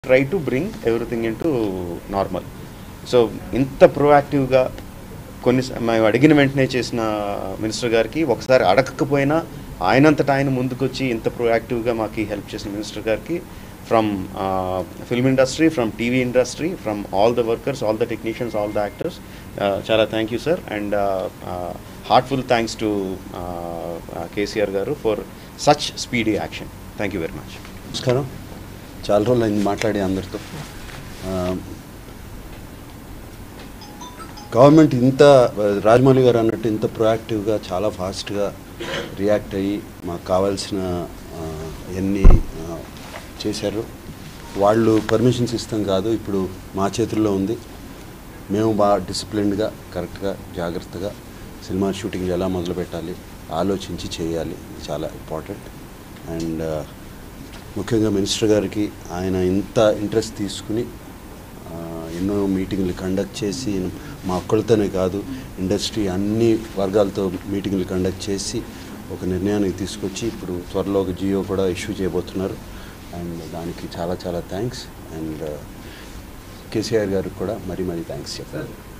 try to bring everything into normal so ఇంత ప్రొయాక్టివ్గా కొన్ని స- మేము అడిగిన వెంటనే చేసిన మినిస్టర్ గారికి ఒకసారి అడగకపోయినా ఆయనంతట ఆయన ముందుకొచ్చి ఇంత ప్రొయాక్టివ్గా మాకు హెల్ప్ చేసిన మినిస్టర్ గారికి from film industry from TV industry from all the workers all the technicians all the actors చాలా thank you sir and heartful thanks to KCR గారు for such speedy action thank you very much నమస్కారం చాలా రోజులు అయింది మాట్లాడి అందరితో ఆ, government ఇంత రాజమౌళి గారు అన్నట్టు ఇంత ప్రొయాక్టివ్గా చాలా ఫాస్ట్గా రియాక్ట్ అయ్యి మాకు కావాల్సిన ఆ, ఎన్ని ఆ, చేశారు వాళ్ళు పర్మిషన్స్ ఇస్తాం కాదు ఇప్పుడు మా చేతుల్లో ఉంది మేము బాగా డిసిప్లిన్డ్గా కరెక్ట్గా జాగ్రత్తగా సినిమా షూటింగ్ ఎలా మొదలు పెట్టాలి ఆలోచించి చేయాలి ఇది చాలా ఇంపార్టెంట్ అండ్ ముఖ్యంగా మినిస్టర్ గారికి ఆయన ఇంత ఇంట్రెస్ట్ తీసుకుని ఆ, ఎన్నో మీటింగ్లు కండక్ట్ చేసి మా ఒక్కళ్ళతోనే కాదు ఇండస్ట్రీ అన్ని వర్గాలతో మీటింగ్లు కండక్ట్ చేసి ఒక నిర్ణయానికి తీసుకొచ్చి ఇప్పుడు త్వరలో ఒక జియో కూడా ఇష్యూ చేయబోతున్నారు అండ్ దానికి చాలా చాలా థ్యాంక్స్ అండ్ కేసీఆర్ గారికి కూడా మరీ మరీ థ్యాంక్స్ చెప్పాలి